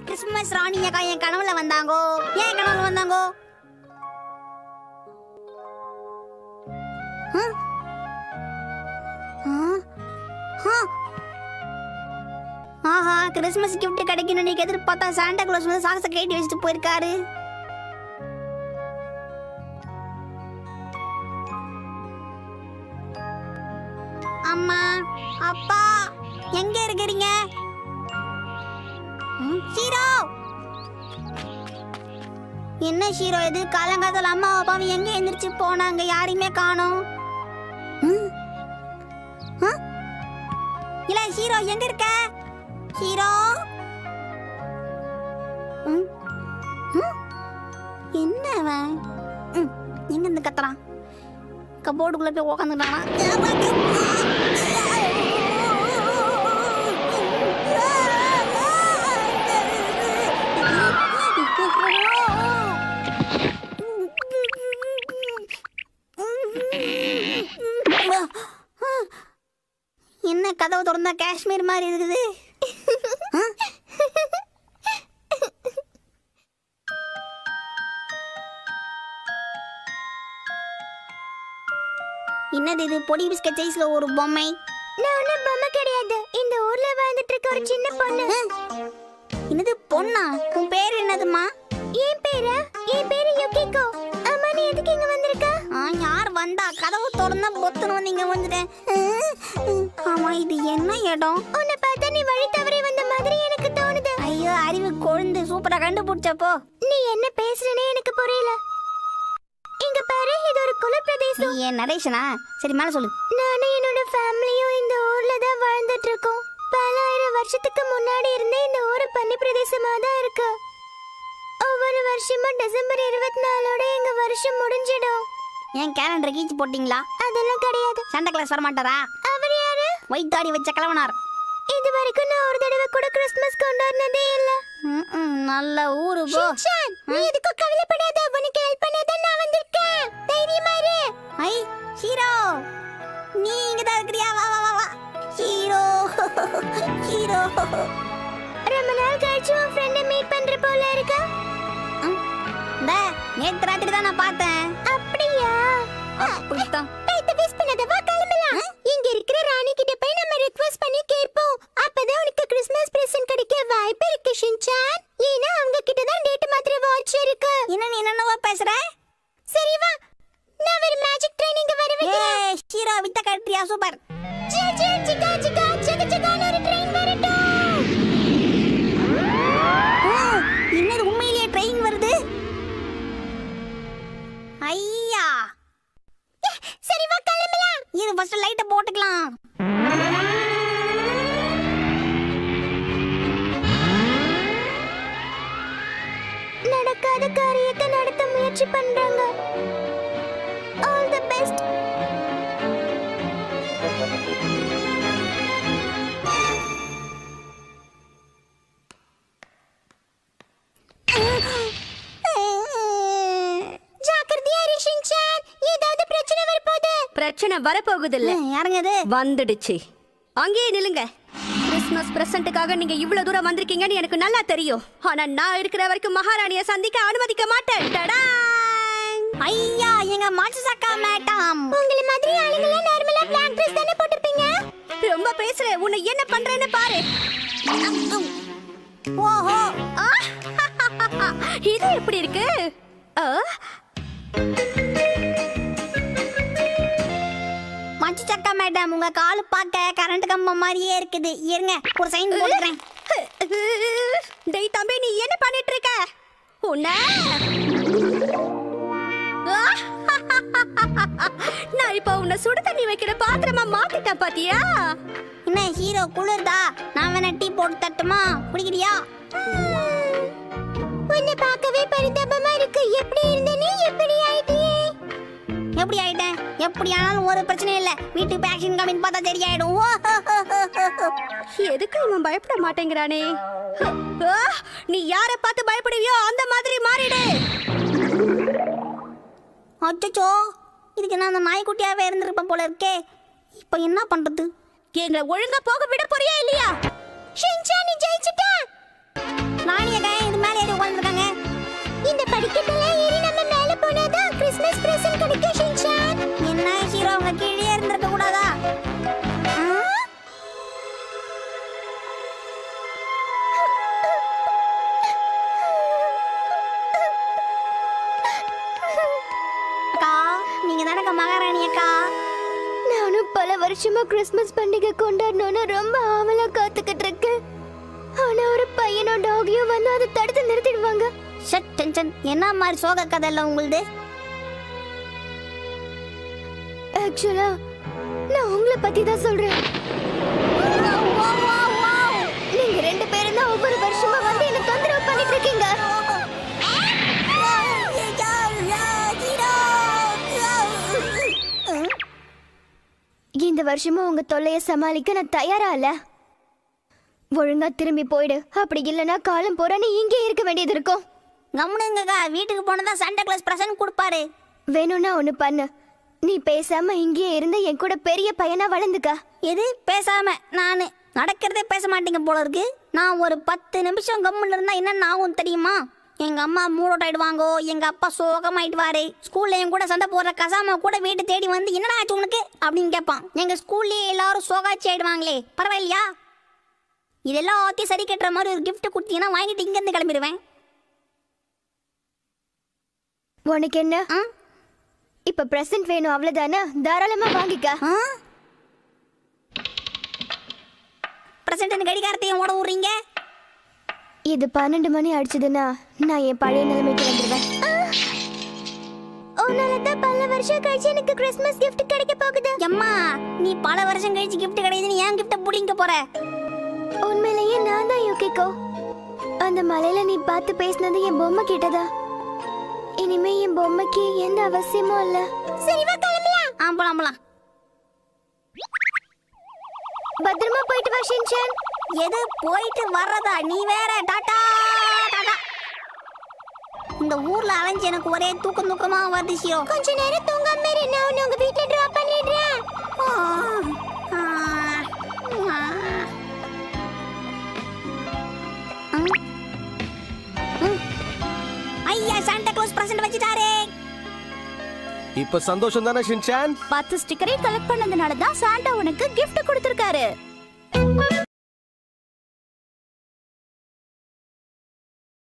Christmas ராணி அக்கா என் கனவுல வந்தாங்கோ ஏன் கனவுல வந்தாங்கோ ஹம்? ஆ? ஆ? ஆஹா கிறிஸ்மஸ் gift கிடைக்கணும் நீங்க எதிர்பார்த்தா சாண்டா கிளாஸ் வந்து சாக்ஸை கேட்டி வச்சுட்டு போயிருக்காரு அம்மா அப்பா எங்க இருக்கிறீங்க ம், ஷீரோ என்ன ஷீரோ இது காலங்காலத்துல அம்மா அப்பாவும் எங்க எந்திரிச்சு போனாங்க யாரையுமே காணோம் ம். ஆ? இல்ல ஷீரோ எங்க இருக்க ஷீரோ ம். ம். என்ன அவன் ம், எங்க இருந்து கத்துறான் கபோர்டுக்குள்ள போய் உக்காந்துட்டானா என்ன கதவு திறந்தா காஷ்மீர் மாதிரி இருக்குது ஆ? என்னது இது பொடி பிஸ்கட் சைஸ்ல ஒரு பொம்மை நான் ஒன்றும் பொம்மை கிடையாது இந்த ஊர்ல வாழ்ந்துட்டு இருக்க ஒரு சின்ன பொண்ணு என்னது பொண்ணா உன் பேர் என்னதுமா என் பேரா என் பேரு யுகிகோ அம்மா நீ எதுக்கு இங்க வந்திருக்க ஆ யார் வந்தா கதவு திறந்தா பொத்துன்னு வந்தீங்க வந்துட்டேன் ஆமா இது என்ன இடம் உன்னை பார்த்தா நீ வழி தவறி வந்த மாதிரி எனக்கு தோணுது ஐயோ அறிவு கொழுந்து சூப்பரா கண்டுபிடிச்சப்போ நீ என்ன பேசுறனே எனக்கு புரியல இங்க பாரு இது ஒரு குல நீ பிரதேசம் என் நரேஷனா சரி மேல சொல்லு நானும் என்னோட ஃபேமிலியும் இந்த ஊர்ல தான் வாழ்ந்துட்டு இருக்கோம் பல ஆயிரம் வருஷத்துக்கு முன்னாடி இருந்தே இந்த ஊர் பனி பிரதேசமா தான் இருக்கு ஒவ்வொரு வருஷமும் டிசம்பர் இருபத்தி நாலோட எங்க வருஷம் முடிஞ்சிடும் ஏன் கேலண்டர் கீச்சு போட்டீங்களா அதெல்லாம் கிடையாது சண்டை கிளாஸ் வர மாட்டாரா அவர் யாரு ஒயிட் தாடி வச்ச கிழவனார் இது வரைக்கும் நான் ஒரு தடவை கூட கிறிஸ்மஸ் கொண்டாடினதே இல்ல ம், ம், நல்ல ஊரு போ ஷின்சான், நீ எதுக்கும் கவலைப்படாத உனக்கு ஹெல்ப் பண்ணாதான் நான் வந்திருக்கேன் தைரியமா இரு ஐ ஹீரோ நீ இங்க தான் இருக்கிறியா வா வா வா வா ஹீரோ ஹீரோ ரொம்ப நாள் கழிச்சு உன் ஃப்ரெண்டை மீட் பண்ற போல இருக்கா இந்த நேத்து ராத்திரி தான் நான் பார்த்தேன் அப்படியா அப்படித்தான் டைத்த வேஸ்ட் பண்ணாத வா கிளம்பலாம் இங்க இருக்கிற ராணி கிட்ட போய் நம்ம ரிக்வெஸ்ட் பண்ணி கேட்போம் அப்பதான் உனக்கு கிறிஸ்மஸ் பிரசன்ட் கிடைக்க வாய்ப்பு இருக்கு ஷின்சான் ஏன்னா அவங்க கிட்ட தான் டேட் மாத்திர வாட்ச் இருக்கு என்ன நீ என்னென்னவோ பேசுற சரி வா நான் ஒரு மேஜிக் ட்ரைனிங் வர ஏ வைக்கிறேன் ஹீரோ வித்த கட்டுறியா சூப்பர் ஜி ஜி ஜிகா ஜிகா ஜிக ஜிகான்னு ஒரு ட்ரெயின் வரட்டும் ஓ, என்னது உண்மையிலேயே ட்ரெயின் வருது ஐயா சரி வா கிளம்பலாம் இது ஃபர்ஸ்ட் லைட்டை போட்டுக்கலாம் நடக்காத காரியத்தை நடத்த முயற்சி பண்றாங்க ஆல் தி பெஸ்ட் ஜாக்கிரதையா இரு ஷின்சான் ஏதாவது பிரச்சனை வரப்போகுது பிரச்சனை வரப்போகுது இல்ல யாருங்க இது வந்துடுச்சு அங்கேயே நில்லுங்க கிறிஸ்மஸ் பிரசன்ட்டுக்காக நீங்க இவ்வளவு தூரம் வந்திருக்கீங்கன்னு எனக்கு நல்லா தெரியும் ஆனா நான் இருக்கிற வரைக்கும் மகாராணிய சந்திக்க அனுமதிக்க மாட்டேன் டடாங்! ஐயா எங்க மாட்டு சக்கா மேட்டாம் உங்கள மாதிரி ஆளுங்கள நார்மலா பிளாக் ட்ரெஸ் தானே போட்டிருப்பீங்க ரொம்ப பேசுற உன்னை என்ன பண்றேன்னு பாரு ஓஹோ ஆ! இது எப்படி இருக்கு ஆ? மச்சு சக்கா மேடம் உங்க காலு பார்க்க கரண்ட் கம்பம் மாதிரியே இருக்குது இருங்க ஒரு சைன் போட்டுக்கிறேன் டேய் தம்பி நீ என்ன பண்ணிட்டு இருக்க உன்ன நான் இப்ப உன்னை சுடு தண்ணி வைக்கிற பாத்திரமா மாத்திட்டேன் பாத்தியா என்ன ஹீரோ குளிர்தா நான் வேணா டீ போட்டு தட்டுமா குடிக்கிறியா உன்னை பார்க்கவே பரிதாபமா இருக்கு எப்படி இருந்த நீ எப்படி ஆயிட்டியே எப்படி ஆயிட்டேன் எப்படி ஆனாலும் ஒரு பிரச்சனையும் இல்ல வீட்டுக்கு போய் ஆக்ஷன் காமின்னு பார்த்தா சரியாயிடும் எதுக்கு இவன் பயப்பட மாட்டேங்கிறானே ஆ, நீ யார பார்த்து பயப்படுவியோ அந்த மாதிரி மாறிடு அச்சச்சோ இதுக்கு நான் அந்த நாய்க்குட்டியாவே இருந்திருப்பேன் போல இருக்கே இப்போ என்ன பண்றது எங்களை ஒழுங்கா போக விட போறியா இல்லையா ஷின்சான் நீ ஜெயிச்சிட்ட ராணியக்கா வருஷமா கிறிஸ்மஸ் பண்டிகை கொண்டாடணும்னு ரொம்ப ஆவலா காத்துக்கிட்டு இருக்கேன் ஆனா ஒரு பையனும் டாகியும் வந்து அதை தடுத்து நிறுத்திடுவாங்க ஷட் டென்ஷன் என்ன மாதிரி சோக கதை இல்லை உங்களுது ஆக்சுவலா நான் உங்களை பத்தி தான் சொல்றேன் நீங்க ரெண்டு பேரும் தான் ஒவ்வொரு வருஷமா வந்து என்ன தொந்தரவு பண்ணிட்டு இருக்கீங்க இந்த வருஷமும் உங்க தொல்லைய சமாளிக்க நான் தயாரா இல்ல ஒழுங்கா திரும்பி போயிடு அப்படி இல்லைன்னா காலம் போற நீ இங்கே இருக்க வேண்டியது இருக்கும் கம்முனுங்கக்கா வீட்டுக்கு போனதா சண்டே கிளாஸ் பிரசன்ட் கொடுப்பாரு வேணும்னா ஒண்ணு பண்ணு நீ பேசாம இங்கேயே இருந்து என் கூட பெரிய பையனா வளர்ந்துக்க எது பேசாம நானு நடக்கிறதே பேச மாட்டீங்க போல இருக்கு நான் ஒரு பத்து நிமிஷம் கம்முன்னு இருந்தா என்ன ஆகும் தெரியுமா எங்க அம்மா மூடோட் ஆயிடுவாங்கோ எங்க அப்பா சோகமாயிடுவாரு ஸ்கூல்ல என் கூட சண்டை போடுற கசாம கூட வீட்டு தேடி வந்து என்னடா ஆச்சு உனக்கு அப்படின்னு கேட்பான் எங்க ஸ்கூல்லயே எல்லாரும் சோகாச்சி ஆயிடுவாங்களே பரவாயில்லையா இதெல்லாம் ஓகே சரி கட்டுற மாதிரி ஒரு gift கொடுத்தீங்கன்னா வாங்கிட்டு இங்க இருந்து கிளம்பிடுவேன் உனக்கு என்ன ஆ? இப்ப பிரசன்ட் வேணும் அவ்வளவுதானே தாராளமா வாங்கிக்க ஆ பிரசன்ட் கடிகாரத்தையும் ஓட விடுறீங்க இது பன்னெண்டு மணி அடிச்சதுன்னா நான் என் பழைய நிலைமைக்கு வந்துடுவேன் உன்னாலதான் பல வருஷம் கழிச்சு எனக்கு கிறிஸ்மஸ் gift கிடைக்க போகுது எம்மா நீ பல வருஷம் கழிச்சு gift கிடைக்குதுன்னு ஏன் gift புடிங்க போற உண்மையிலேயே நான் தான் யோகிக்கோ அந்த மலையில நீ பார்த்து பேசினது என் பொம்மை கிட்டதா இனிமே என் பொம்மைக்கு எந்த அவசியமும் இல்ல சரி வா கிளம்பலாம் ஆ போலாம் போலாம் பத்திரமா போயிட்டு வா ஷின்சான் எது போயிட்டு வர்றதா நீ வேற டாடா டாடா இந்த ஊர்ல அலைஞ்சு எனக்கு ஒரே தூக்கம் தூக்கமா வருது ஷியோ கொஞ்ச நேரம் தூங்காம இரு நான் உன்னை உங்க வீட்ல டிராப் பண்ணிடுறேன் ஆ, ஆ, ஆ. ம். ம். ஐயா சாண்டா க்ளோஸ் பிரசன்ட் வச்சுட்டாரே இப்ப சந்தோஷம் தானே ஷின்சான் பத்து ஸ்டிக்கரை கலெக்ட் பண்ணதுனால தான் சாண்டா உனக்கு gift கொடுத்துருக்காரு